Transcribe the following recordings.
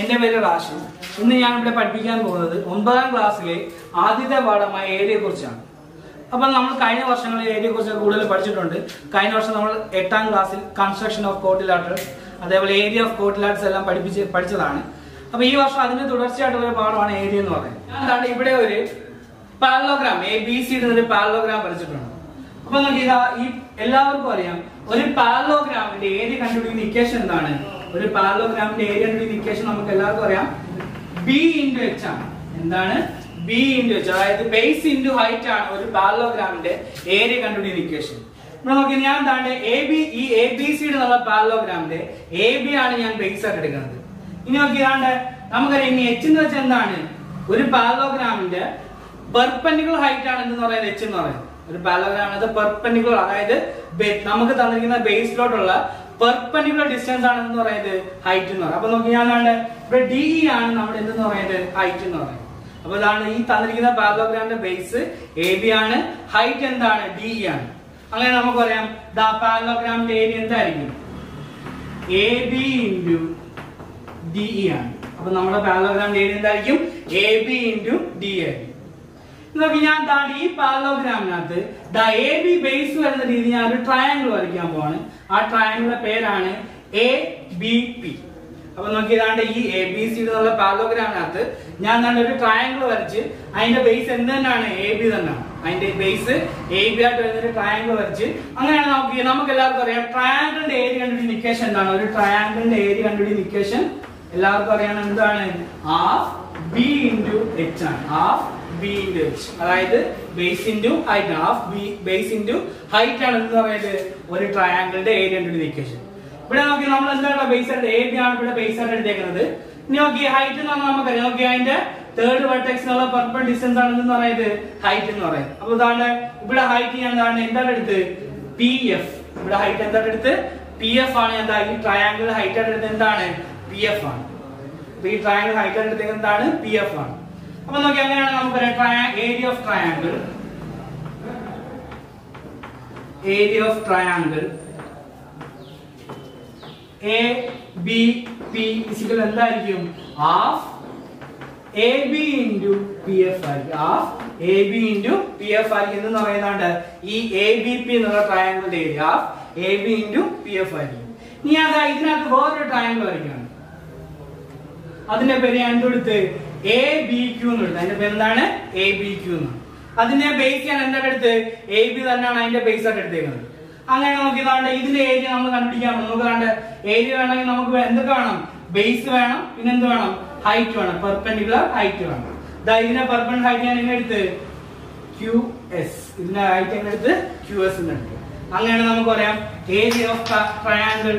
എന്റെ പേര് റാഷിദ് ഇന്ന് ഞാൻ ഇവിടെ പഠിപ്പിക്കാൻ പോകുന്നത് ഒമ്പതാം ക്ലാസ്സിലെ ആദ്യത്തെ പാഠമായ ഏരിയയെ കുറിച്ചാണ് അപ്പൊ നമ്മൾ കഴിഞ്ഞ വർഷങ്ങളിൽ ഏരിയയെ കുറിച്ച് കൂടുതൽ പഠിച്ചിട്ടുണ്ട് കഴിഞ്ഞ വർഷം നമ്മൾ എട്ടാം ക്ലാസ്സിൽ കൺസ്ട്രക്ഷൻ ഓഫ് കോട്ടിലാട്ടേഴ്സ് അതേപോലെ ഏരിയ ഓഫ് കോട്ടിലാട്സ് എല്ലാം പഠിപ്പിച്ച് പഠിച്ചതാണ് അപ്പൊ ഈ വർഷം അതിന് തുടർച്ചയായിട്ടുള്ള ഒരു പാഠമാണ് ഏരിയ എന്ന് പറയുന്നത് അതാണ് ഇവിടെ ഒരു പാരലോഗ്രാം എ ബി സി ഒരു പാരലോഗ്രാം വരച്ചിട്ടുണ്ട് അപ്പൊ നമുക്ക് ഇതാ ഈ എല്ലാവർക്കും അറിയാം ഒരു പാരലോഗ്രാമിന്റെ ഏരിയ കണ്ടുപിടിക്കുന്ന ഇക്വേഷൻ എന്താണ് ഒരു പാരലോഗ്രാമിന്റെ ഏരിയ കണ്ടുപിടിക്കുന്ന ഇക്വേഷൻ നമുക്ക് എല്ലാവർക്കും അറിയാം ബി ഇൻറ്റു എച്ച് ആണ് എന്താണ് ബി ഇൻറ്റു എച്ച് അതായത് ബേസ് ഇൻറ്റു ഹൈറ്റ് ആണ് ഒരു പാരലോഗ്രാമിന്റെ ഏരിയ കണ്ടുപിടിക്കുന്ന ഇക്വേഷൻ നമുക്ക് ഞാൻ താണ്ടെ എ ബി ഈ എ ബി സി എന്നുള്ള പാരലോഗ്രാമിന്റെ എ ബി ആണ് ഞാൻ ബേസ് ആയിട്ട് എടുക്കുന്നത് ഇനി നോക്കി ഇതാണ്ട് നമുക്കറിയാം ഇനി എച്ച് എന്ന് വെച്ചാൽ എന്താണ് ഒരു പാരലോഗ്രാമിന്റെ പെർപെൻഡിക്കുലർ ഹൈറ്റ് ആണ് എന്ന് പറയുന്നത് എച്ച് എന്ന് പറയുന്നത് ഒരു പാരലോഗ്രാം അത് പെർപെൻഡിക്കുലർ അതായത് ബെ- നമുക്ക് തന്നിരിക്കുന്ന ബേസിലോട്ടുള്ള പെർപെൻഡിക്കുലർ ഡിസ്റ്റൻസ് ആണ് എന്ന് പറയുന്നത് ഹൈറ്റ് എന്ന് പറയുന്നത് അപ്പൊ നോക്കി ഞാൻ കണ്ട് ഇവിടെ ഡി ആണ് നമ്മുടെ എന്തെന്ന് പറയുന്നത് ഹൈറ്റ് എന്ന് പറയുന്നത് അപ്പൊ ഇതാണ് ഈ തന്നിരിക്കുന്ന പാരലോഗ്രാമിന്റെ ബേസ് എ ബി ആണ് ഹൈറ്റ് എന്താണ് ഡി ആണ് അങ്ങനെ നമുക്ക് പറയാം ദാ പാരലോഗ്രാമിന്റെ ഏരിയ എന്തായിരിക്കും എ ബി ഇൻറ്റു ഡി ആണ് അപ്പൊ നമ്മുടെ പാരലോഗ്രാമിന്റെ ഏരിയ എന്തായിരിക്കും എ ബി ഇൻറ്റു ഡി ആയിരിക്കും നോക്കി ഞാൻ താണ്ടി ഈ പാരലോഗ്രാമിനകത്ത് ദ എ ബി ബേസ് വരുന്ന രീതി ഞാൻ ഒരു ട്രയാങ്കിൾ വരയ്ക്കാൻ പോവാണ് ആ ട്രയാങ്കിളിന്റെ പേരാണ് എ ബി പി അപ്പൊ നോക്കി ഇതാണ്ട് ഈ എ ബി സി എന്നുള്ള പാരലോഗ്രാമിനകത്ത് ഞാൻ താണ്ട് ഒരു ട്രയാങ്കിൾ വരച്ച് അതിന്റെ ബേസ് എന്ത് തന്നെയാണ് എ ബി തന്നെയാണ് അതിന്റെ ബേസ് എ ബി ആയിട്ട് വരുന്ന ഒരു ട്രയാങ്കിൾ വരച്ച് അങ്ങനെയാണ് നമുക്ക് നമുക്ക് എല്ലാവർക്കും അറിയാം ട്രയാങ്കിളിന്റെ ഏരിയ കണ്ടുപിടിക്കുന്ന ഇക്വേഷൻ എന്താണ് ഒരു ട്രയാങ്കിളിന്റെ ഏരിയ കണ്ടുപിടിക്കുന്ന ഇക്വേഷൻ എല്ലാവർക്കും അറിയാം എന്താണ് ഹാഫ് ബി ഇൻറ്റു എച്ച് ആണ് ഹാഫ് ബി ഇൻറ്റു എച്ച് അതായത് base into height half B base into height ആണ് എന്ന് പറയുന്നത് ഒരു ട്രയാങ്കിളിന്റെ ഏരിയ കണ്ടുപിടിക്കുന്ന ഇക്വേഷൻ ഇവിടെ നോക്കി നമ്മൾ എന്താണ് ബേസ് ആയിട്ട് എ ബി ആണ് ഇവിടെ ബേസ് ആയിട്ട് എടുത്തേക്കുന്നത് ഇനി നോക്കി ഹൈറ്റ് എന്ന് പറഞ്ഞാൽ നമുക്കറിയാം നോക്കി അതിന്റെ തേർഡ് വെർട്ടെക്സ് എന്നുള്ള പെർപ്പൺ ഡിസ്റ്റൻസ് ആണെന്ന് പറയുന്നത് ഹൈറ്റ് എന്ന് പറയുന്നത് അപ്പൊ ഇതാണ് ഇവിടെ ഹൈറ്റ് ഞാൻ എന്താണ് എന്താണ് എടുത്ത് പി എഫ് ഇവിടെ ഹൈറ്റ് എന്താണ് എടുത്ത് പി എഫ് ആണ് എന്താ ഈ ട്രയാങ്കിൾ ഹൈറ്റ് ആയിട്ട് എടുത്ത് എന്താണ് പി എഫ് ആണ് അപ്പൊ ഈ ട്രയാങ്കിൾ ഹൈറ്റ് ആയിട്ട് എടുത്തത് എന്താണ് പി എഫ് ആണ് അപ്പൊ നോക്കി അങ്ങനെയാണ് നമുക്ക് area of triangle area of triangle A B P is equal എന്തായിരിക്കും half A B into P F ആയിരിക്കും half A B into P F ആയിരിക്കും എന്ന് പറയുന്നുണ്ട് ഈ എ ബി പി എന്നുള്ള ട്രയാങ്കിളിന്റെ area half A B into P F ആയിരിക്കും ഇനി അതാ ഇതിനകത്ത് വേറൊരു ട്രയാങ്കിൾ വരയ്ക്കുകയാണ് അതിന്റെ പേര് ഞാൻ എന്തെടുത്ത് എ ബി ക്യൂ എന്ന് എടുത്ത് അതിന്റെ പേര് എന്താണ് എ ബി ക്യൂ എന്ന് അതിന്റെ ബേസ് ഞാൻ എന്താണ് എടുത്ത് എ ബി തന്നെയാണ് അതിന്റെ ബേസ് ആയിട്ട് എടുത്തേക്കുന്നത് അങ്ങനെ നോക്കി താണ്ട് ഇതിന്റെ ഏരിയ നമ്മൾ കണ്ടുപിടിക്കാൻ പോകും. നമുക്ക് കണ്ട് ഏരിയ വേണമെങ്കിൽ നമുക്ക് എന്തൊക്കെ വേണം ബേസ് വേണം പിന്നെ എന്ത് വേണം ഹൈറ്റ് വേണം പെർപെൻഡിക്കുലർ ഹൈറ്റ് വേണം ദാ ഇതിന്റെ പെർപെൻഡിക്കുലർ ഹൈറ്റ് ഞാൻ എങ്ങനെ എടുത്ത് ക്യു എസ് ഇതിന്റെ ഹൈറ്റ് എങ്ങനെ എടുത്ത് ക്യു എസ് എന്ന് എടുത്ത് അങ്ങനെ നമുക്ക് പറയാം area of triangle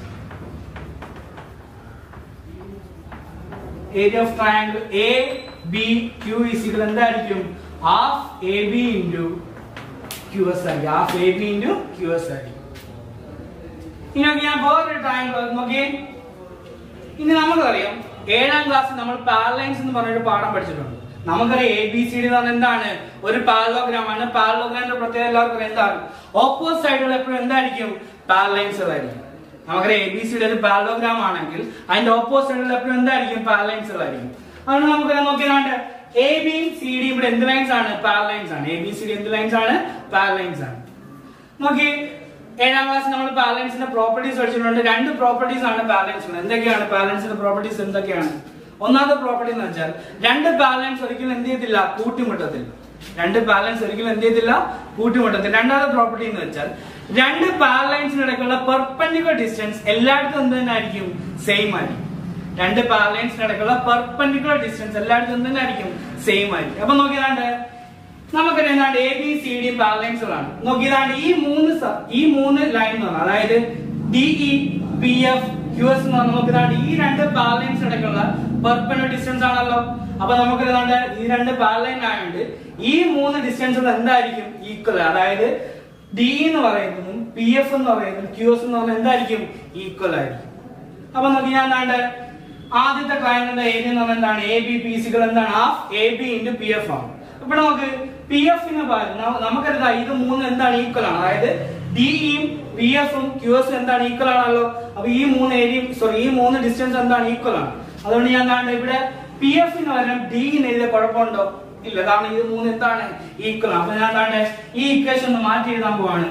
area of triangle A B Q is equal എന്തായിരിക്കും half A B into Q S ആയിരിക്കും half A B into Q S ആയിരിക്കും ഇനി നോക്കി ഞാൻ വേറൊരു ട്രയാങ്കിൾ നോക്കിയേ ഇനി നമുക്കറിയാം ഏഴാം ക്ലാസ്സിൽ നമ്മൾ പാരലൈൻസ് എന്ന് പറഞ്ഞൊരു പാഠം പഠിച്ചിട്ടുണ്ട് നമുക്കറിയാം എ ബി സി ഡി എന്ന് പറഞ്ഞാൽ എന്താണ് ഒരു പാരലോഗ്രാം ആണ് പാരലോഗ്രാമിന്റെ പ്രത്യേകത എല്ലാവർക്കും അറിയാം എന്താണ് ഓപ്പോസിറ്റ് സൈഡുകൾ എപ്പോഴും എന്തായിരിക്കും പാരലൈൻസ് ആയിരിക്കും നമുക്കറിയാം എ ബി സി ഡി ഒരു പാരലോഗ്രാം ആണെങ്കിൽ അതിന്റെ ഓപ്പോസിറ്റ് സൈഡുകൾ എപ്പോഴും എന്തായിരിക്കും പാരലൈൻസ് ആയിരിക്കും അതുകൊണ്ട് നമുക്ക് നോക്കിയാണ്ട് എ ബിയും സി ഡി ഇവിടെ എന്ത് ലൈൻസ് ആണ് പാരലൈൻസ് ആണ് എ ബി സി ഡി എന്ത് ലൈൻസ് ആണ് പാരലൈൻസ് ആണ് നോക്കി ഏഴാം ക്ലാസ് നമ്മൾ ബാലൻസിന്റെ പ്രോപ്പർട്ടീസ് പഠിച്ചിട്ടുണ്ട് രണ്ട് പ്രോപ്പർട്ടീസ് ആണ് ബാലൻസ് എന്തൊക്കെയാണ് ബാലൻസിന്റെ പ്രോപ്പർട്ടീസ് എന്തൊക്കെയാണ് ഒന്നാമത്തെ പ്രോപ്പർട്ടി എന്ന് വെച്ചാൽ രണ്ട് ബാലൻസ് ഒരിക്കലും എന്ത് ചെയ്യത്തില്ല കൂട്ടിമുട്ടത്തില്ല രണ്ട് ബാലൻസ് ഒരിക്കലും എന്ത് ചെയ്യത്തില്ല കൂട്ടിമുട്ടത്തില്ല രണ്ടാമത്തെ പ്രോപ്പർട്ടി എന്ന് വെച്ചാൽ രണ്ട് ബാലൻസിനിടയ്ക്കുള്ള പെർപെൻഡിക്കുലർ ഡിസ്റ്റൻസ് എല്ലായിടത്തും എന്ത് തന്നെ ആയിരിക്കും സെയിം ആയിരിക്കും രണ്ട് ബാലൻസിനിടയ്ക്കുള്ള പെർപെൻഡിക്കുലർ ഡിസ്റ്റൻസ് എല്ലായിടത്തും എന്ത് തന്നെ ആയിരിക്കും സെയിം ആയിരിക്കും അപ്പൊ നോക്കിയതാണ്ട് നമുക്കറിയാം എന്താണ് എ ബി സി ഡി ബാലൻസുകളാണ് നോക്കിയതാണ് ഈ മൂന്ന് സ- ഈ മൂന്ന് ലൈൻ എന്ന് പറഞ്ഞാൽ അതായത് D E P F Q S എന്ന് പറഞ്ഞാൽ നോക്കിയതാണ് ഈ രണ്ട് ബാലൻസ് ഇടയ്ക്കുള്ള പെർപ്പൻഡിക്കുലർ ഡിസ്റ്റൻസ് ആണല്ലോ അപ്പൊ നമുക്ക് ഏതാണ്ട് ഈ രണ്ട് ബാലൻ ആയതുകൊണ്ട് ഈ മൂന്ന് ഡിസ്റ്റൻസുകൾ എന്തായിരിക്കും ഈക്വൽ അതായത് ഡി എന്ന് പറയുന്നതും പി എഫ് എന്ന് പറയുന്നതും ക്യു എസ് എന്ന് പറയുന്നത് എന്തായിരിക്കും ഈക്വൽ ആയിരിക്കും അപ്പൊ നോക്കി ഞാൻ എന്താണ്ട് ആദ്യത്തെ ട്രയാങ്കിളിന്റെ ഏരിയ എന്ന് പറഞ്ഞാൽ എന്താണ് എ ബി പി സികൾ എന്താണ് half A B into P F ആണ് ഇവിടെ നമുക്ക് പി എഫിന് പകരം ന- നമുക്കറിയാം ഇത് മൂന്ന് എന്താണ് ഈക്വൽ ആണ് അതായത് ഡിയും പി എഫും ക്യു എസും എന്താണ് ഈക്വൽ ആണല്ലോ അപ്പൊ ഈ മൂന്ന് ഏരിയയും സോറി ഈ മൂന്ന് ഡിസ്റ്റൻസ് എന്താണ് ഈക്വൽ ആണ് അതുകൊണ്ട് ഞാൻ കാണുന്നത് ഇവിടെ പി എഫിന് പകരം ഡി എന്ന് എഴുതിയ കുഴപ്പമുണ്ടോ ഇല്ല കാരണം ഇത് മൂന്ന് എന്താണ് ഈക്വൽ ആണ് അപ്പൊ ഞാൻ എന്താണ് ഈ ഇക്വേഷൻ ഒന്ന് മാറ്റി എഴുതാൻ പോവാണ്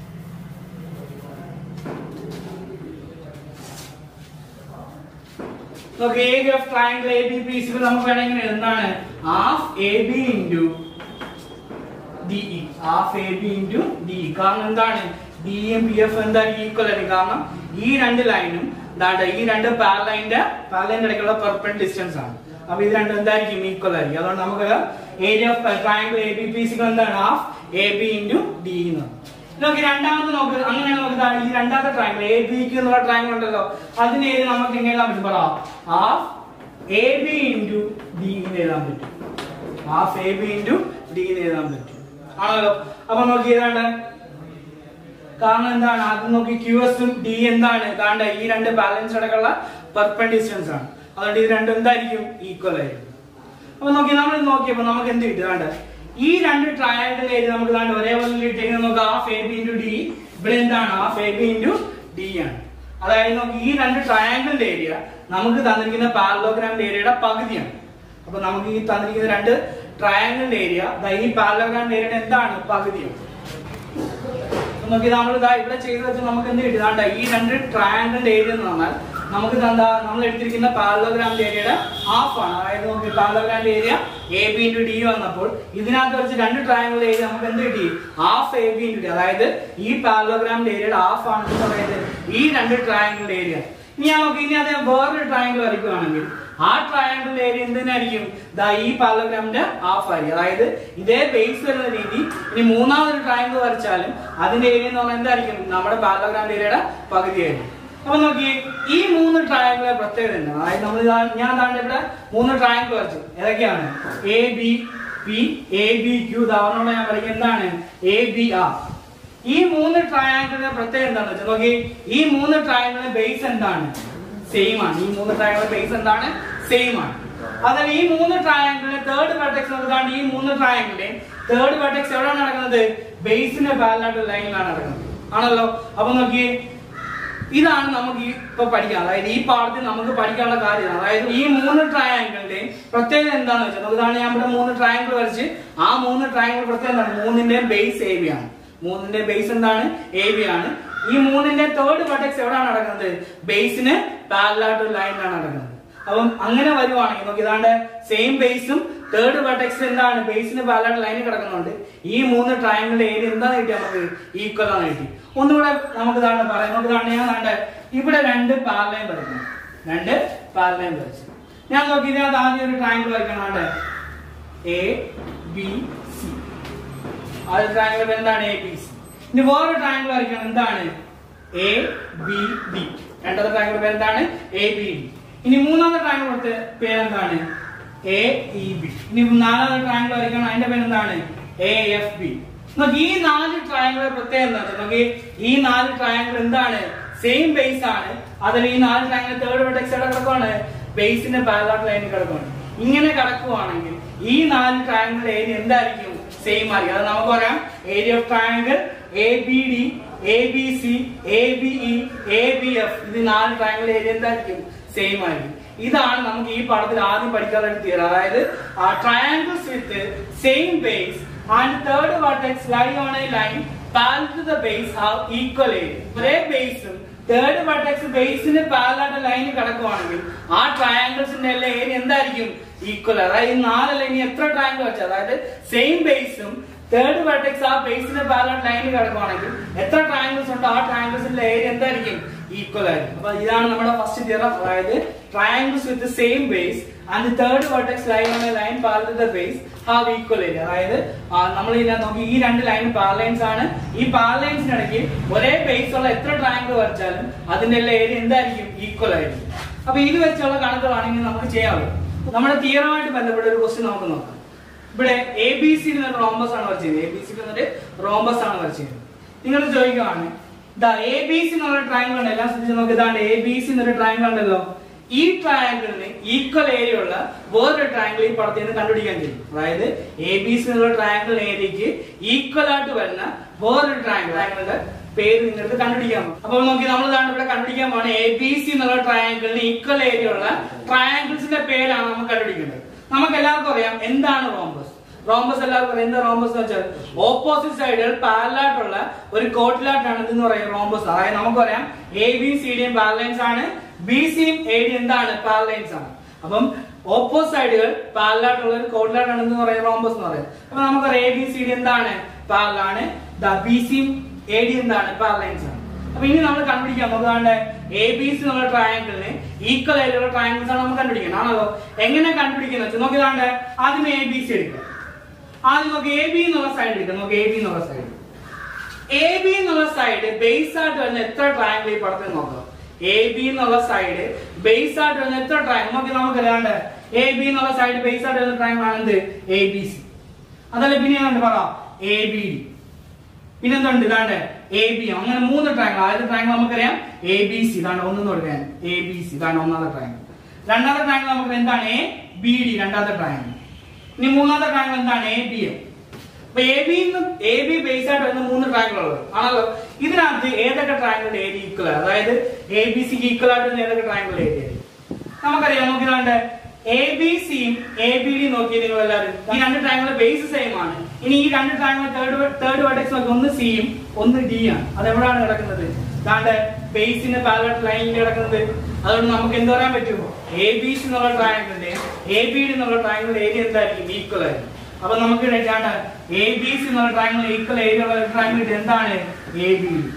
നോക്ക് area of triangle A B P is equal നമുക്ക് വേണമെങ്കിൽ എന്താണ് half A B into D E half A B into D E കാരണം എന്താണ് ഡി എം പി എഫ് എന്തായാലും ഈക്വൽ ആയിരിക്കും കാരണം ഈ രണ്ട് ലൈനും ദാണ്ട ഈ രണ്ട് പാരലൈന്റെ പാരലൈൻ്റെ ഇടയ്ക്കുള്ള പെർപെൻഡ് ഡിസ്റ്റൻസ് ആണ് അപ്പൊ ഇത് രണ്ടും എന്തായിരിക്കും ഈക്വൽ ആയിരിക്കും അതുകൊണ്ട് നമുക്ക് area of triangle A B P is equal എന്താണ് half A B into D എന്ന് നോക്കി രണ്ടാമത് നോക്ക് അങ്ങനെ നമുക്ക് ദാ ഈ രണ്ടാമത്തെ ട്രയാങ്കിൾ എ ബി ക്യൂ എന്നുള്ള ട്രയാങ്കിൾ ഉണ്ടല്ലോ അതിന് ഏത് നമുക്ക് എങ്ങനെ എഴുതാൻ പറ്റും പറ half A B into D എന്ന് എഴുതാൻ പറ്റും half A B into D എന്ന് എഴുതാൻ പറ്റും ആണല്ലോ അപ്പൊ നോക്കി ഏതാണ്ട് കാരണം എന്താണ് ആദ്യം നോക്കി ക്യു എസും ഡി എന്താണ് കാരണം ഈ രണ്ട് ബാലൻസ് അടക്കമുള്ള പെർപെൻഡ് ഡിസ്റ്റൻസ് ആണ് അതുകൊണ്ട് ഇത് രണ്ടും എന്തായിരിക്കും ഈക്വൽ ആയിരിക്കും അപ്പൊ നോക്കി നമ്മൾ നോക്കിയപ്പോ നമുക്ക് എന്ത് കിട്ടും വേണ്ട ഈ രണ്ട് ട്രയാങ്കിൾ ഏരിയ നമുക്ക് ദാണ്ട് ഒരേപോലെ ഇട്ടേക്കുന്നത് നമുക്ക് half A B into D ഇവിടെ എന്താണ് half A B into D ആണ് അതായത് നോക്കി ഈ രണ്ട് ട്രയാങ്കിളിന്റെ ഏരിയ നമുക്ക് തന്നിരിക്കുന്ന പാരലോഗ്രാമിന്റെ ഏരിയയുടെ പകുതിയാണ് അപ്പൊ നമുക്ക് ഈ തന്നിരിക്കുന്ന രണ്ട് ട്രയാങ്കിളിന്റെ ഏരിയ ഈ പാരലോഗ്രാമിന്റെ ഏരിയയുടെ എന്താണ് പകുതിയാണ് അപ്പൊ നോക്കി നമ്മൾ ഇതാ ഇവിടെ ചെയ്ത് വെച്ച് നമുക്ക് എന്ത് കിട്ടി ദാണ്ട ഈ രണ്ട് ട്രയാങ്കിളിന്റെ ഏരിയ എന്ന് പറഞ്ഞാൽ നമുക്ക് എന്താ നമ്മൾ എടുത്തിരിക്കുന്ന പാരലോഗ്രാമിന്റെ ഏരിയയുടെ ഹാഫ് ആണ് അതായത് നമുക്ക് പാരലോഗ്രാമിന്റെ area A B into D വന്നപ്പോൾ ഇതിനകത്ത് വെച്ച് രണ്ട് ട്രയാങ്കിളിന്റെ ഏരിയ നമുക്ക് എന്ത് കിട്ടി half A B into D അതായത് ഈ പാരലോഗ്രാമിന്റെ ഏരിയയുടെ ഹാഫ് ആണ് എന്ന് പറയുന്നത് ഈ രണ്ട് ട്രയാങ്കിളിന്റെ ഏരിയ ഇനി നമുക്ക് ഇനി അതേ വേറൊരു ട്രയാങ്കിൾ വരയ്ക്കുകയാണെങ്കിൽ ആ ട്രയാങ്കിളിന്റെ ഏരിയ എന്തിനായിരിക്കും ദാ ഈ പാരലോഗ്രാമിന്റെ ഹാഫ് ആയിരിക്കും അതായത് ഇതേ ബേസ് വരുന്ന രീതി ഇനി മൂന്നാമതൊരു ട്രയാങ്കിൾ വരച്ചാലും അതിന്റെ ഏരിയ എന്ന് പറഞ്ഞാൽ എന്തായിരിക്കും നമ്മുടെ പാരലോഗ്രാമിന്റെ ഏരിയയുടെ പകുതിയായിരിക്കും അപ്പൊ നോക്കി ഈ മൂന്ന് ട്രയാങ്കിളെ പ്രത്യേകത ഉണ്ട് അതായത് നമ്മൾ ഇതാ- ഞാൻ താണ്ട് ഇവിടെ മൂന്ന് ട്രയാങ്കിൾ വരച്ചു ഏതൊക്കെയാണ് A B P A B Q ഉദാഹരണം ഞാൻ പറയുന്നത് എന്താണ് എ ബി ആർ ഈ മൂന്ന് ട്രയാങ്കിളിന്റെ പ്രത്യേകത എന്താണെന്ന് വെച്ചാൽ നോക്കി ഈ മൂന്ന് ട്രയാങ്കിളിന്റെ ബേസ് എന്താണ് സെയിം ആണ് ഈ മൂന്ന് ട്രയാങ്കിളിന്റെ ബേസ് എന്താണ് സെയിം ആണ് അതിൽ ഈ മൂന്ന് ട്രയാങ്കിളിന്റെ തേർഡ് വെർട്ടെക്സ് നോക്കുകയാണ് ഈ മൂന്ന് ട്രയാങ്കിളിന്റെ തേർഡ് വെർട്ടെക്സ് എവിടെയാണ് നടക്കുന്നത് ബേസിന്റെ പാരലായിട്ടുള്ള ലൈനിലാണ് നടക്കുന്നത് ആണല്ലോ അപ്പൊ നോക്കി ഇതാണ് നമുക്ക് ഈ ഇപ്പൊ പഠിക്കാൻ അതായത് ഈ പാഠത്തിൽ നമുക്ക് പഠിക്കാനുള്ള കാര്യം അതായത് ഈ മൂന്ന് ട്രയാങ്കിളിന്റെ പ്രത്യേകത എന്താണെന്ന് വെച്ചാൽ നമുക്ക് ഇതാണ് ഞാൻ ഇവിടെ മൂന്ന് ട്രയാങ്കിൾ വരച്ച് ആ മൂന്ന് ട്രയാങ്കിൾ പ്രത്യേകത എന്താണ് മൂന്നിന്റെയും ബേസ് എ ബി ആണ് മൂന്നിന്റെ ബേസ് എന്താണ് എ ബി ആണ് ഈ മൂന്നിന്റെ തേർഡ് വെർട്ടെക്സ് എവിടെയാണ് നടക്കുന്നത് ബേസിന് പാരലായിട്ട് ലൈനിലാണ് നടക്കുന്നത് അപ്പം അങ്ങനെ വരുവാണെങ്കിൽ നമുക്ക് ഇതാണ്ട് സെയിം ബേസും തേർഡ് വെർട്ടെക്സ് എന്താണ് ബേസിന് പാരലായിട്ട് ലൈനിൽ കിടക്കുന്നുണ്ട് ഈ മൂന്ന് ട്രയാങ്കിളിന്റെ ഏരിയ എന്താന്ന് കിട്ടി നമുക്ക് ഈക്വൽ ആണ് കിട്ടി ഒന്നുകൂടെ നമുക്ക് ഇതാണ് പറയാം നമുക്ക് ഇതാണ് ഞാൻ കണ്ട് ഇവിടെ രണ്ട് പാരലൈൻ വരയ്ക്കണം രണ്ട് പാരലൈൻ വരച്ചു ഞാൻ നോക്കി ഇതിനകത്ത് ആദ്യം ഒരു ട്രയാങ്കിൾ വരയ്ക്കണം ആണ്ട് എ ബി സി ആ ഒരു ട്രയാങ്കിൾ എന്താണ് എ ബി സി ഇനി വേറൊരു ട്രയാങ്കിൾ വരയ്ക്കണം എന്താണ് എ ബി ഡി രണ്ടാമത്തെ ട്രയാങ്കിൾ എന്താണ് എ ബി ഡി ഇനി മൂന്നാമത്തെ ട്രയാങ്കിൾ കൊടുത്ത പേരെന്താണ് എ ഇ ബി ഇനി നാലാമത്തെ ട്രയാങ്കിൾ വരയ്ക്കണം അതിന്റെ പേരെന്താണ് എ എഫ് ബി നോക്കി ഈ നാല് ട്രയാങ്കിളെ പ്രത്യേകം എന്താ നോക്കി ഈ നാല് ട്രയാങ്കിൾ എന്താണ് സെയിം ബേസ് ആണ് അതിൽ ഈ നാല് ട്രയാങ്കിൾ തേർഡ് വെർട്ടെക്സ് എവിടെ കിടക്കുവാണ് ബേസിന്റെ പാരലാട്ട് ലൈനിൽ കിടക്കുവാണ് ഇങ്ങനെ കിടക്കുവാണെങ്കിൽ ഈ നാല് ട്രയാങ്കിൾ ഏരിയ എന്തായിരിക്കും സെയിം ആയിരിക്കും അത് നമുക്ക് പറയാം area of triangle A B D A B C A B E A B F ഇത് നാല് ട്രയാങ്കിൾ ഏരിയ എന്തായിരിക്കും സെയിം ആയിരിക്കും ഇതാണ് നമുക്ക് ഈ പാഠത്തിൽ ആദ്യം പഠിക്കാനുള്ള തിയറി അതായത് triangles with same base and third vertex lie on a line parallel to the base have equal area ഒരേ ബേസും തേർഡ് വെർട്ടെക്സ് ബേസിന് പാരലായിട്ട് ലൈനിൽ കിടക്കുവാണെങ്കിൽ ആ ട്രയാങ്കിൾസിന്റെ എല്ലാ ഏരിയ എന്തായിരിക്കും ഈക്വൽ അതായത് ഈ നാല് ലൈൻ എത്ര ട്രയാങ്കിൾ വെച്ചാൽ അതായത് സെയിം ബേസും തേർഡ് വെർട്ടെക്സ് ആ ബേസിന് പാരലായിട്ട് ലൈനിൽ കിടക്കുവാണെങ്കിൽ എത്ര ട്രയാങ്കിൾസ് ഉണ്ട് ആ ട്രയാങ്കിൾസിന്റെ ഏരിയ എന്തായിരിക്കും ഈക്വൽ ആയിരിക്കും അപ്പൊ ഇതാണ് നമ്മുടെ ഫസ്റ്റ് തിയറം അതായത് triangles with same base and third vertex line on a line parallel the base have equal area അതായത് നമ്മൾ ഇതിനകത്ത് നോക്കി ഈ രണ്ട് ലൈൻ പാരലൈൻസ് ആണ് ഈ പാരലൈൻസിനിടയ്ക്ക് ഒരേ ബേസ് ഉള്ള എത്ര ട്രയാങ്കിൾ വരച്ചാലും അതിന്റെ എല്ലാ ഏരിയ എന്തായിരിക്കും ഈക്വൽ ആയിരിക്കും അപ്പൊ ഇത് വെച്ചുള്ള കണക്കുകളാണെങ്കിൽ നമുക്ക് ചെയ്യാവുള്ളൂ നമ്മുടെ തിയറമായിട്ട് ബന്ധപ്പെട്ട ഒരു ക്വസ്റ്റ്യൻ നമുക്ക് നോക്കാം ഇവിടെ എ ബി സി എന്നൊരു റോംബസ് ആണ് വരച്ചത് എ ബി സി എന്നൊരു റോംബസ് ആണ് വരച്ചത് നിങ്ങൾ ചോദിക്കുവാണ് ദാ എ ബി സി എന്നുള്ള ട്രയാങ്കിൾ ഉണ്ട് എല്ലാം ശ്രദ്ധിച്ച് നോക്കി ഇതാണ് എ ബി സി എന്നൊരു ട്രയാങ്കിൾ ഉണ്ടല്ലോ ഈ ട്രയാങ്കിളിന് ഈക്വൽ ഏരിയ ഉള്ള വേറൊരു ട്രയാങ്കിൾ ഈ പടത്തിൽ നിന്ന് കണ്ടുപിടിക്കാൻ കഴിയും അതായത് എ ബി സി എന്നുള്ള ട്രയാങ്കിൾ ഏരിയക്ക് ഈക്വൽ ആയിട്ട് വരുന്ന വേറൊരു ട്രയാങ്കിൾ ട്രയാങ്കിളിന്റെ പേര് നിങ്ങൾക്ക് കണ്ടുപിടിക്കാൻ പോകും അപ്പോൾ നോക്കി നമ്മൾ ദാണ്ട് ഇവിടെ കണ്ടുപിടിക്കാൻ പോവാണ് എ ബി സി എന്നുള്ള ട്രയാങ്കിളിന് ഈക്വൽ ഏരിയ ഉള്ള ട്രയാങ്കിൾസിന്റെ പേരാണ് നമ്മൾ കണ്ടുപിടിക്കേണ്ടത് നമുക്ക് എല്ലാവർക്കും അറിയാം എന്താണ് റോംബസ് റോംബസ് എല്ലാവർക്കും അറിയാം എന്താ റോംബസ് എന്ന് വെച്ചാൽ ഓപ്പോസിറ്റ് സൈഡുകൾ പാരലായിട്ടുള്ള ഒരു കോട്ടിലായിട്ടാണ് ഇതെന്ന് പറയുന്നത് റോംബസ് അതായത് നമുക്കറിയാം എ ബി സി ഡിയും പാരലൈൻസ് ആണ് ബി സിയും എ ഡി എന്താണ് പാരലൈൻസ് ആണ് അപ്പം ഓപ്പോസിറ്റ് സൈഡുകൾ പാരലായിട്ടുള്ള ഒരു കോട്ടിലായിട്ടാണ് എന്ന് പറയുന്നത് റോംബസ് എന്ന് പറയുന്നത് അപ്പൊ നമുക്കറിയാം എ ബി സി ഡി എന്താണ് പാരലാണ് ബി സിയും എ ഡി എന്താണ് പാരലൈൻസ് ആണ് അപ്പൊ ഇനി നമ്മൾ കണ്ടുപിടിക്കാം നോക്കാണ്ട് എ ബി സി എന്നുള്ള ട്രയാങ്കിളിന് ഈക്വൽ ആയിട്ടുള്ള ട്രയാങ്കിൾസ് ആണ് നമ്മൾ കണ്ടുപിടിക്കുന്നത് ആണല്ലോ എങ്ങനെ കണ്ടുപിടിക്കുന്നത് വെച്ചാൽ നോക്കിയതാണ്ട് ആദ്യം എ ബി സി എടുക്കുക ആദ്യം നോക്കി എ ബി എന്നുള്ള സൈഡ് എടുക്കുക നോക്കി എ ബി എന്നുള്ള സൈഡ് എ ബി എന്നുള്ള സൈഡ് ബേസ് ആയിട്ട് വരുന്ന എത്ര ട്രയാങ്കിൾ ഈ പടത്തിൽ നോക്കാം എ ബി എന്നുള്ള സൈഡ് ബേസ് ആയിട്ട് വരുന്ന എത്ര ട്രയാങ്കിൾ നോക്കി നമുക്ക് അറിയാണ്ട് എ ബി എന്നുള്ള സൈഡ് ബേസ് ആയിട്ട് വരുന്ന ട്രയാങ്കിൾ ആണ് എന്ത് എ ബി സി അതല്ല പിന്നെ എന്തുണ്ട് പറ എ ബി ഡി പിന്നെന്തുണ്ട് ഇതാണ്ട് എ ബി അങ്ങനെ മൂന്ന് ട്രയാങ്കിൾ ആദ്യത്തെ ട്രയാങ്കിൾ നമുക്കറിയാം എ ബി സി ഇതാണ് ഒന്നെന്ന് കൊടുക്കാൻ എ ബി സി ഇതാണ് ഒന്നാമത്തെ ട്രയാങ്കിൾ രണ്ടാമത്തെ ട്രയാങ്കിൾ നമുക്ക് എന്താണ് എ ബി ഡി രണ്ടാമത്തെ ട്രയാങ്കിൾ ഇനി മൂന്നാമത്തെ ട്രയാങ്കിൾ എന്താണ് എ ബി എം അപ്പൊ A B A B base ആയിട്ട് വരുന്ന മൂന്ന് ട്രയാങ്കിൾ ഉള്ളത് ആണല്ലോ ഇതിനകത്ത് ഏതൊക്കെ ട്രയാങ്കിളിന്റെ ഏരിയ ഈക്വൽ അതായത് എ ബി സിക്ക് ഈക്വൽ ആയിട്ട് വരുന്ന ഏതൊക്കെ ട്രയാങ്കിളിന്റെ ഏരിയ നമുക്കറിയാം നോക്കിയതാണ്ട് എ ബി സിയും എ ബി ഡി നോക്കി നിങ്ങൾ എല്ലാവരും ഈ രണ്ട് ട്രയാങ്കിൾ ബേസ് സെയിം ആണ് ഇനി ഈ രണ്ട് ട്രയാങ്കിൾ തേർഡ് തേർഡ് വെർട്ടെക്സ് നോക്കി ഒന്ന് സിയും ഒന്ന് ഡി ആണ് അത് എവിടെയാണ് കിടക്കുന്നത് ദാണ്ട് ബേസിന് പാരലൽ ലൈനിൽ കിടക്കുന്നത് അതുകൊണ്ട് നമുക്ക് എന്ത് പറയാൻ പറ്റും എ ബി സി എന്നുള്ള ട്രയാങ്കിളിന്റെ എ ബി ഡി എന്നുള്ള ട്രയാങ്കിളിന്റെ ഏരിയ എന്തായിരിക്കും ഈക്വൽ ആയിരിക്കും അപ്പൊ നമുക്ക് എന്താണ് എ ബി സി എന്നുള്ള ട്രയാങ്കിൾ ഈക്വൽ ഏരിയ ഉള്ള ട്രയാങ്കിൾ എന്താണ് എ ബി ഡി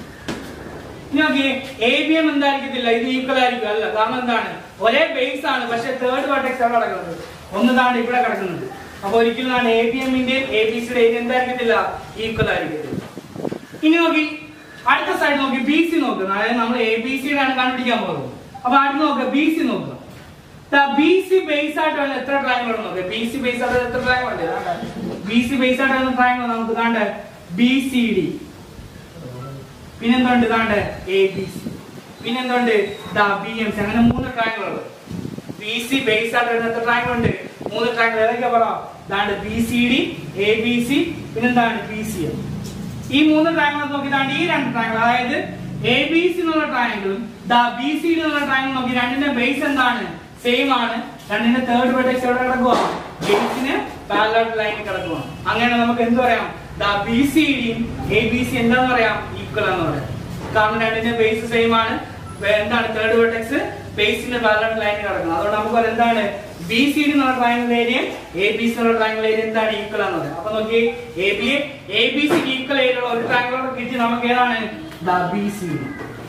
ഇനി നോക്കിയേ എ ബി എം എന്തായിരിക്കത്തില്ല ഇത് ഈക്വൽ ആയിരിക്കും അല്ല കാരണം എന്താണ് ഒരേ ബേസ് ആണ് പക്ഷെ തേർഡ് വെർട്ടെക്സ് എവിടെ കിടക്കുന്നത് ഒന്ന് താണ്ട് ഇവിടെ കിടക്കുന്നത് അപ്പൊ ഒരിക്കലും എ ബി എമ്മിന്റെ എ ബി സിയുടെ ഏരിയ എന്തായിരിക്കത്തില്ല ഈക്വൽ ആയിരിക്കത്തില്ല ഇനി നോക്കി അടുത്ത സൈഡ് നോക്കി ബി സി നോക്കുക അതായത് നമ്മൾ എ ബി സിയുടെ ആണ് കണ്ടുപിടിക്കാൻ പോകുന്നത് അപ്പൊ അടുത്ത് നോക്കുക ബി സി നോക്കുക ബി സി ബേസ് ആയിട്ട് വരുന്ന എത്ര ട്രയാങ്കിൾ ഉണ്ട് നോക്കുക ബി സി ബേസ് ആയിട്ട് എത്ര ട്രയാങ്കിൾ ഉണ്ട് ബി സി ബേസ് ആയിട്ട് വരുന്ന ട്രയാങ്കിൾ നമുക്ക് കാണ്ട് ബി സി ഡി പിന്നെന്തുണ്ട് ഇതാണ്ട് എ ബി സി പിന്നെന്തുണ്ട് ദാ ബി എം സി അങ്ങനെ മൂന്ന് ട്രയാങ്കിൾ ഉള്ളത് ബി സി ബേസ് ആയിട്ട് വരുന്ന എത്ര ട്രയാങ്കിൾ ഉണ്ട് മൂന്ന് ട്രയാങ്കിൾ ഏതൊക്കെയാ പറ ഇതാണ്ട് B C D A B C പിന്നെന്താണ് ബി സി എം ഈ മൂന്ന് ട്രയാങ്കിൾ നോക്കിയതാണ്ട് ഈ രണ്ട് ട്രയാങ്കിൾ അതായത് എ ബി സി എന്നുള്ള ട്രയാങ്കിളും ദാ ബി സി ഡി എന്നുള്ള ട്രയാങ്കിൾ നോക്കി രണ്ടിന്റെ ബേസ് എന്താണ് സെയിം ആണ് രണ്ടിന്റെ തേർഡ് വെർട്ടെക്സ് എവിടെ കിടക്കുക ബേസിന് പാരലൽ ലൈനിൽ കിടക്കുക അങ്ങനെ നമുക്ക് എന്ത് പറയാം ദാ ബി സി ഡിയും എ ബി സി എന്താന്ന് പറയാം ഈക്വൽ എന്ന് പറയാം കാരണം രണ്ടിന്റെ ബേസ് സെയിം ആണ് വേ- എന്താണ് തേർഡ് വെർട്ടെക്സ് ബേസിന്റെ പാരലൽ ലൈനിൽ കിടക്കുന്നത് അതുകൊണ്ട് നമുക്ക് പറയാം എന്താണ് ബി സി ഡി എന്നുള്ള triangle area A B C എന്നുള്ള ട്രയാങ്കിൾ ഏരിയ എന്താണ് ഈക്വൽ എന്ന് പറയാം അപ്പൊ നോക്കി A B A B C equal area ഉള്ള ഒരു ട്രയാങ്കിൾ കിട്ടി നമുക്ക് ഏതാണ് ദാ ബി സി ഡി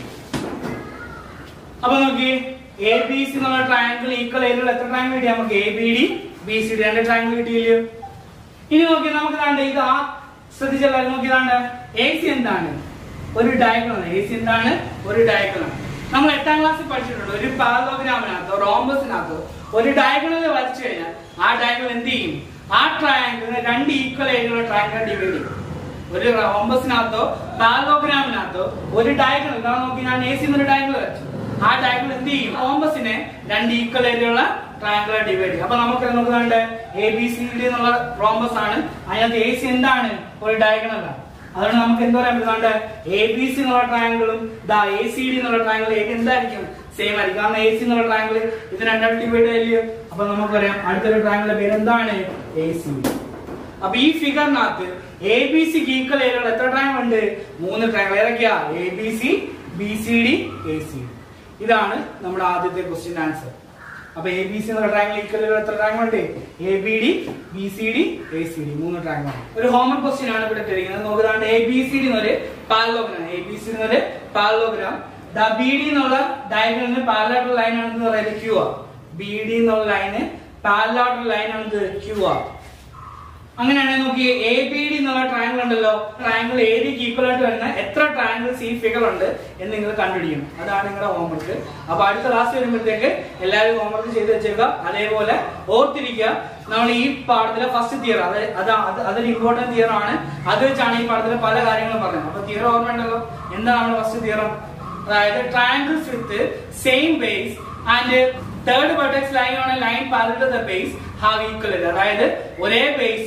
അപ്പൊ നോക്കി എ ബി സി എന്നുള്ള ട്രയാങ്കിൾ ഈക്വൽ ഏരിയയിൽ എത്ര ട്രയാങ്കിൾ കിട്ടി നമുക്ക് A B D B C D രണ്ട് ട്രയാങ്കിൾ കിട്ടിയില്ലയോ ഇനി നോക്കി നമുക്ക് കണ്ട ഇത് ആ ശ്രദ്ധിച്ചല്ലോ നോക്കി കണ്ട എ സി എന്താണ് ഒരു ഡയഗ്രം എ സി എന്താണ് ഒരു ഡയഗ്രം നമ്മൾ എട്ടാം ക്ലാസ്സിൽ പഠിച്ചിട്ടുണ്ട് ഒരു പാലോഗ്രാമിനകത്തോ റോംബസിനകത്തോ ഒരു ഡയഗ്രണൽ വരച്ചു കഴിഞ്ഞാൽ ആ ഡയഗ്രം എന്ത് ചെയ്യും ആ ട്രയാങ്കിളിനെ രണ്ട് ഈക്വൽ ഏരിയയുള്ള ട്രയാങ്കിൾ ഡിവൈഡ് ചെയ്യും ഒരു റോംബസിനകത്തോ പാലോഗ്രാമിനകത്തോ ഒരു ഡയഗ്രം ഇതാണ് നോക്കി ഞാൻ എ സി എന്നൊരു ഡയഗ്രം വരച്ചു ആ ഡയഗ്രം എന്ത് ചെയ്യും റോംബസിനെ രണ്ട് ഈക്വൽ ഏരിയയുള്ള ട്രയാങ്കിൾ ഡിവൈഡ് ചെയ്യും അപ്പൊ നമുക്ക് നോക്കുന്നുണ്ട് എ ബി സി ഡി എന്നുള്ള റോംബസ് ആണ് അതിനകത്ത് എ സി എന്താണ് ഒരു ഡയഗ്രം അല്ല അതുകൊണ്ട് നമുക്ക് എന്ത് പറയാൻ പറ്റുന്നുണ്ട് എ ബി സി എന്നുള്ള ട്രയാങ്കിളും ദാ എ സി ഡി എന്നുള്ള ട്രയാങ്കിൾ എന്തായിരിക്കും സെയിം ആയിരിക്കും കാരണം എ സി എന്നുള്ള ട്രയാങ്കിൾ ഇത് രണ്ടായിട്ട് ഡിവൈഡ് ചെയ്യില്ലയോ അപ്പൊ നമുക്ക് പറയാം അടുത്തൊരു ട്രയാങ്കിളിന്റെ പേര് എന്താണ് എ സി ഡി അപ്പൊ ഈ ഫിഗറിനകത്ത് എ ബി സിക്ക് ഈക്വൽ ഏരിയകൾ എത്ര ട്രയാങ്കിൾ ഉണ്ട് മൂന്ന് ട്രയാങ്കിൾ ഏതൊക്കെയാ A B C B C D A C D ഇതാണ് നമ്മുടെ ആദ്യത്തെ ക്വസ്റ്റ്യൻ ആൻസർ അപ്പൊ എ ബി സി എന്നുള്ള ട്രയാങ്കിൾ ഈക്വൽ എത്ര ട്രയാങ്കിൾ ഉണ്ട് A B D B C D A C D മൂന്ന് ട്രയാങ്കിൾ ആണ് ഒരു ഹോംവർക്ക് ക്വസ്റ്റ്യൻ ആണ് ഇവിടെ തരിക്കുന്നത് നോക്കുന്നതാണ് എ ബി സി ഡി എന്നൊരു പാരലോഗ്രാം എ ബി സി എന്നൊരു പാരലോഗ്രാം ദ ബി ഡി എന്നുള്ള ഡയഗ്രാമിന് പാരലായിട്ടുള്ള ലൈൻ ആണെന്ന് പറയുന്നത് ക്യൂ ആ ബി ഡി എന്നുള്ള ലൈന് പാരലായിട്ടുള്ള ലൈൻ ആണെന്ന് ക്യൂ ആ അങ്ങനെയാണെങ്കിൽ നോക്കി എ ബി ഡി എന്നുള്ള ട്രയാങ്കിൾ ഉണ്ടല്ലോ ട്രയാങ്കിൾ ഏരിയക്ക് ഈക്വൽ ആയിട്ട് വരുന്ന എത്ര ട്രയാങ്കിൾസ് ഈ ഫിഗർ ഉണ്ട് എന്ന് നിങ്ങൾ കണ്ടുപിടിക്കണം അതാണ് നിങ്ങളുടെ ഹോംവർക്ക് അപ്പൊ അടുത്ത ക്ലാസ് വരുമ്പോഴത്തേക്ക് എല്ലാവരും ഹോംവർക്ക് ചെയ്ത് വെച്ചേക്കുക അതേപോലെ ഓർത്തിരിക്കുക നമ്മൾ ഈ പാഠത്തിലെ ഫസ്റ്റ് തിയർ അത് അത് അത് അതൊരു ഇമ്പോർട്ടന്റ് തിയർ ആണ് അത് വെച്ചാണ് ഈ പാഠത്തിലെ പല കാര്യങ്ങളും പറയുന്നത് അപ്പൊ തിയർ ഓർമ്മയുണ്ടല്ലോ എന്താണ് നമ്മുടെ ഫസ്റ്റ് തിയറം അതായത് triangles with same base and third vertex line on a line parallel to the base have equal അതായത് ഒരേ ബേസും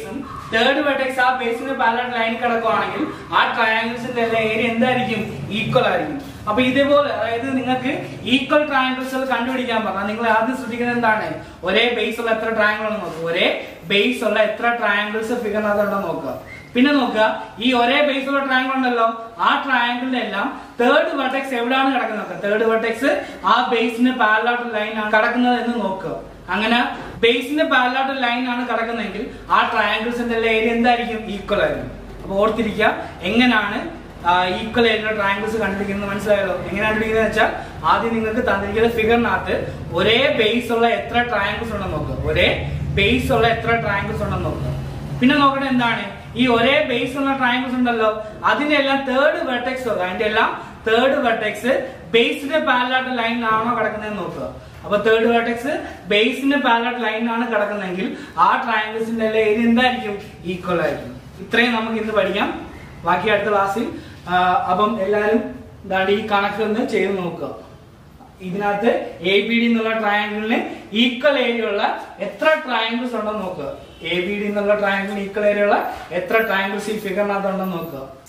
തേർഡ് വെർട്ടെക്സ് ആ ബേസിന് പാരലൽ ലൈൻ കിടക്കുവാണെങ്കിൽ ആ ട്രയാങ്കിൾസിന്റെ എല്ലാ ഏരിയ എന്തായിരിക്കും ഈക്വൽ ആയിരിക്കും അപ്പൊ ഇതേപോലെ അതായത് നിങ്ങൾക്ക് ഈക്വൽ ട്രയാങ്കിൾസ് കണ്ടുപിടിക്കാൻ പറഞ്ഞാൽ നിങ്ങൾ ആദ്യം ശ്രദ്ധിക്കുന്നത് എന്താണ് ഒരേ ബേസ് ഉള്ള എത്ര ട്രയാങ്കിൾ ആണ് നോക്കുക ഒരേ ബേസ് ഉള്ള എത്ര ട്രയാങ്കിൾസ് ഫിഗറിനകത്തുണ്ടോ നോക്കുക പിന്നെ നോക്കുക ഈ ഒരേ ബേസ് ഉള്ള ട്രയാങ്കിൾ ഉണ്ടല്ലോ ആ ട്രയാങ്കിളിന്റെ എല്ലാം തേർഡ് വെർട്ടെക്സ് എവിടെയാണ് കിടക്കുന്നത് തേർഡ് വെർട്ടെക്സ് ആ ബേസിന് പാരലോട്ട് ലൈൻ ആണ് കിടക്കുന്നത് എന്ന് നോക്കുക അങ്ങനെ ബേസിന് പാരലോട്ട് ലൈൻ ആണ് കിടക്കുന്നതെങ്കിൽ ആ ട്രയാങ്കിൾസിന്റെ എല്ലാ ഏരിയ എന്തായിരിക്കും ഈക്വൽ ആയിരിക്കും അപ്പൊ ഓർത്തിരിക്കുക എങ്ങനെയാണ് ഈക്വൽ ആയിട്ടുള്ള ട്രയാങ്കിൾസ് കണ്ടുപിടിക്കുന്നത് മനസ്സിലായല്ലോ എങ്ങനെയാണ് കണ്ടുപിടിക്കുന്നത് വെച്ചാൽ ആദ്യം നിങ്ങൾക്ക് തന്നിരിക്കുന്ന ഫിഗറിനകത്ത് ഒരേ ബേസ് ഉള്ള എത്ര ട്രയാങ്കിൾസ് ഉണ്ടെന്ന് നോക്കുക ഒരേ ബേസ് ഉള്ള എത്ര ട്രയാങ്കിൾസ് ഉണ്ടെന്ന് നോക്കുക പിന്നെ നോക്കട്ടെ എന്താണ് ഈ ഒരേ ബേസ് ഉള്ള ട്രയാങ്കിൾസ് ഉണ്ടല്ലോ അതിന്റെ എല്ലാം തേർഡ് വെർട്ടെക്സ് അതിന്റെ എല്ലാം തേർഡ് വെർട്ടെക്സ് ബേസിന്റെ പാരലായിട്ട് ലൈൻ ആണോ കിടക്കുന്നതെന്ന് നോക്കുക അപ്പൊ തേർഡ് വെർട്ടെക്സ് ബേസിന്റെ പാരലായിട്ട് ലൈൻ ആണ് കിടക്കുന്നതെങ്കിൽ ആ ട്രയാങ്കിൾസിന്റെ എല്ലാം ഏരിയ എന്തായിരിക്കും ഈക്വൽ ആയിരിക്കും ഇത്രയും നമുക്ക് ഇന്ന് പഠിക്കാം ബാക്കി അടുത്ത ക്ലാസ്സിൽ ആ, അപ്പം എല്ലാവരും ദാണ്ട് ഈ കണക്ക് ഒന്ന് ചെയ്ത് നോക്കുക ഇതിനകത്ത് എ ബി ഡി എന്നുള്ള ട്രയാങ്കിളിന് ഈക്വൽ ഏരിയ ഉള്ള എത്ര ട്രയാങ്കിൾസ് ഉണ്ടെന്ന് നോക്കുക എ ബി ഡി എന്നുള്ള ട്രയാങ്കിളിന് ഈക്വൽ ഏരിയ ഉള്ള എത്ര ട്രയാങ്കിൾസ് ഈ ഫിഗറിനകത്ത് ഉണ്ടെന്ന് നോക്കുക